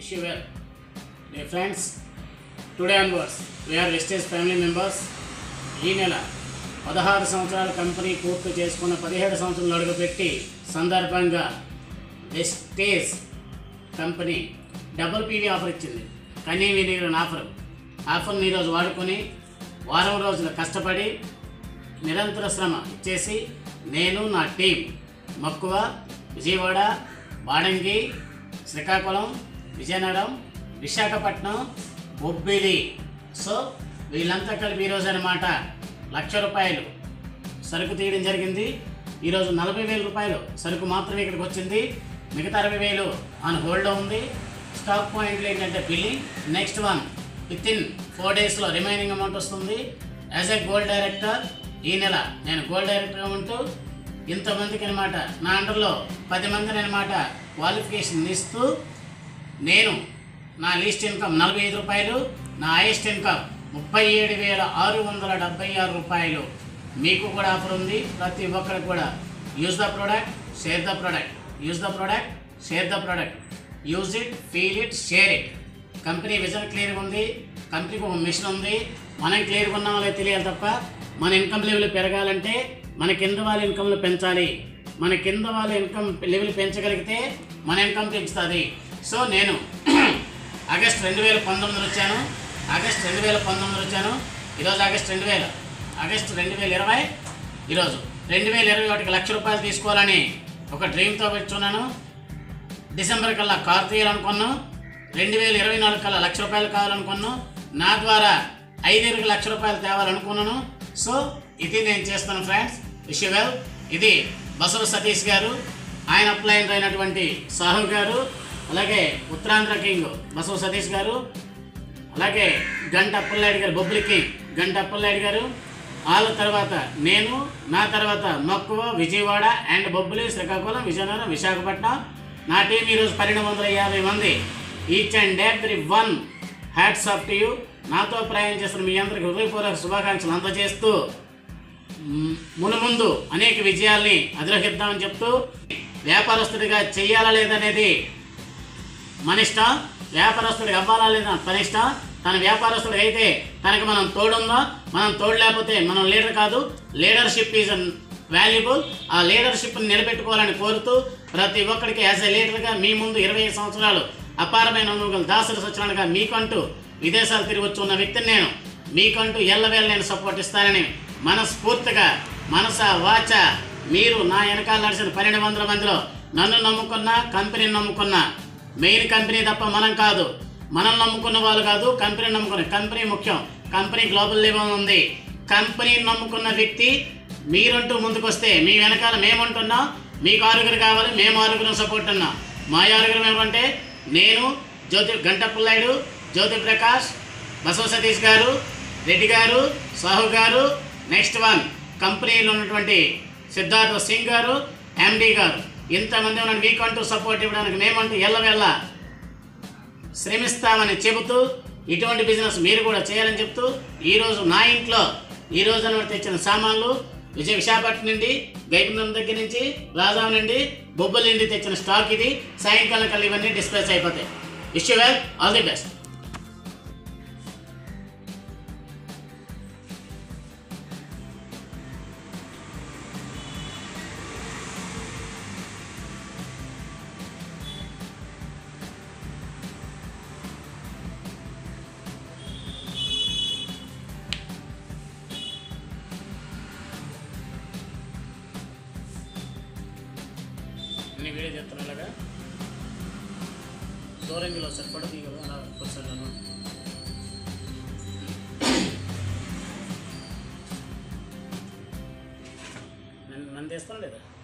Wish you well. Dear friends, today onwards, we are Vestige family members. ఈ నెల పదహారు సంవత్సరాల కంపెనీ పూర్తి చేసుకున్న పదిహేడు సంవత్సరాలు అడుగుపెట్టి సందర్భంగా వెస్టేజ్ కంపెనీ డబుల్ పీవీ ఆఫర్ ఇచ్చింది కనీ వినియోగం ఆఫర్ ఆఫర్ని ఈరోజు వాడుకొని వారం రోజులు కష్టపడి నిరంతర శ్రమ ఇచ్చేసి నేను నా టీం మక్కువ విజయవాడ బాడంగి శ్రీకాకుళం విజయనగరం విశాఖపట్నం బొబ్బిలి సో వీళ్ళంతా కలిపి ఈరోజు అనమాట లక్ష రూపాయలు సరుకు తీయడం జరిగింది ఈరోజు నలభై వేల రూపాయలు సరుకు మాత్రమే ఇక్కడికి వచ్చింది మిగతా అరవై వేలు ఆన్ హోల్డ్లో ఉంది స్టాక్ పాయింట్లు ఏంటంటే billing next one with in four డేస్లో రిమైనింగ్ అమౌంట్ వస్తుంది యాజ్ ఎ గోల్డ్ డైరెక్టర్ ఈ నెల నేను గోల్డ్ డైరెక్టర్గా ఉంటూ ఇంతమందికి అనమాట నా అండర్లో పది మందిని అనమాట క్వాలిఫికేషన్ ఇస్తూ నేను నా లీస్ట్ ఇన్కమ్ నలభై ఐదు రూపాయలు నా హైయెస్ట్ ఇన్కమ్ ముప్పై ఏడు వేల ఆరు వందల డెబ్బై ఆరు రూపాయలు మీకు కూడా ఆఫర్ ఉంది ప్రతి ఒక్కరికి కూడా use the product share the product use the product share the product use it feel it share it company vision క్లియర్గా ఉంది కంపెనీకి ఒక మిషన్ ఉంది మనం క్లియర్గా ఉన్నామో లేదో తెలియాలి తప్ప మన ఇన్కమ్ లెవెల్ పెరగాలంటే మన కింద వాళ్ళ ఇన్కమ్లు పెంచాలి మన కింద వాళ్ళ ఇన్కమ్ లెవెల్ పెంచగలిగితే మన ఇన్కమ్ పెంచుతుంది సో నేను ఆగస్ట్ రెండు వేల పంతొమ్మిదిలో వచ్చాను ఆగస్ట్ రెండు వేల పంతొమ్మిదిలో వచ్చాను ఈరోజు ఆగస్ట్ రెండు వేల ఆగస్ట్ రెండు వేల ఇరవై ఈరోజు రెండు వేల ఇరవై ఒకటికి లక్ష రూపాయలు తీసుకోవాలని ఒక డ్రీమ్తో పెట్టుకున్నాను డిసెంబర్ కల్లా కారు తీయాలనుకున్నాం రెండు వేల ఇరవై నాలుగు కల్లా లక్ష రూపాయలు కావాలనుకున్నాం నా ద్వారా ఐదుగురికి లక్ష రూపాయలు తేవాలనుకున్నాను సో ఇది నేను చేస్తాను ఫ్రెండ్స్ విష్ వెల్ ఇది బసవ సతీష్ గారు ఆయన అప్లైన్ అయినటువంటి సాహు గారు అలాగే ఉత్తరాంధ్ర కింగ్ బసవ సతీష్ గారు అలాగే గంట అప్పలనాయుడు గారు బొబ్బులి కింగ్ గంట అప్పలనాయుడు గారు వాళ్ళ తర్వాత నేను నా తర్వాత మక్కువ విజయవాడ అండ్ బొబ్బులి శ్రీకాకుళం విజయనగరం విశాఖపట్నం నా టీం ఈరోజు పన్నెండు వందల యాభై మంది each and every one hats off to you నాతో ప్రయాణం చేస్తున్న మీ అందరికి హృదయపూర్వక శుభాకాంక్షలు అందజేస్తూ మ్, మునుముందు అనేక విజయాల్ని అధిరోహిద్దామని చెప్తూ వ్యాపారస్తుడిగా చెయ్యాలా లేదనేది మన ఇష్టం వ్యాపారస్తుడికి అవ్వాలా లేదా తన ఇష్టం తన వ్యాపారస్తుడికి అయితే తనకి మనం తోడుందా మనం తోడు లేకపోతే మనం లీడర్ కాదు లీడర్షిప్ ఈజ్ వాల్యుబుల్ ఆ లీడర్షిప్ని నిలబెట్టుకోవాలని కోరుతూ ప్రతి ఒక్కరికి యాజ్ ఎ లీడర్గా మీ ముందు ఇరవై ఐదు సంవత్సరాలు అపారమైన అనుభవం దాసులు సత్యనారాయణగా మీకంటూ విదేశాలు తిరిగి వచ్చి ఉన్న వ్యక్తిని నేను మీకంటూ ఎల్లవేళ నేను సపోర్ట్ ఇస్తానని మనస్ఫూర్తిగా మనస వాచ మీరు నా వెనకాల నడిచిన పన్నెండు వందల మందిలో నన్ను నమ్ముకున్న కంపెనీని నమ్ముకున్న మెయిన్ కంపెనీ తప్ప మనం కాదు మనం నమ్ముకున్న వాళ్ళు కాదు కంపెనీ నమ్ముకున్న కంపెనీ ముఖ్యం కంపెనీ గ్లోబల్ లెవెల్ ఉంది కంపెనీని నమ్ముకున్న వ్యక్తి మీరంటూ ముందుకొస్తే మీ వెనకాల మేముంటున్నాం మీకు ఆరుగురు కావాలి మేము ఆరుగురు సపోర్ట్ ఉన్నాం మా ఆరుగురు ఏమంటే నేను జ్యోతి గంటపుల్లాయుడు జ్యోతి ప్రకాష్ బసవ సతీష్ గారు రెడ్డి గారు సాహు గారు నెక్స్ట్ వన్ కంపెనీలో ఉన్నటువంటి సిద్ధార్థ సింగ్ గారు ఎండి గారు ఇంతమంది ఉన్న మీకంటూ సపోర్ట్ ఇవ్వడానికి మేమంటూ ఎల్లవెల్ల శ్రమిస్తామని చెబుతూ ఇటువంటి బిజినెస్ మీరు కూడా చేయాలని చెప్తూ ఈరోజు నా ఇంట్లో ఈ రోజు అనమాట తెచ్చిన సామాన్లు విజయ విశాఖపట్నం నుండి గైపురం దగ్గర నుంచి రాజాం నుండి బొబ్బల నుండి తెచ్చిన స్టాక్ ఇది సాయంకాలం కల్లా ఇవన్నీ డిస్ప్లేస్ అయిపోతాయి wish well all the best నేను వీడియో చెప్తాను అలాగా దూరంగిలో ఒకసారి ఫోటో తీయగలరు అలా ఒకసారి నన్ను నన్ను నన్ను తీస్తాను లేదా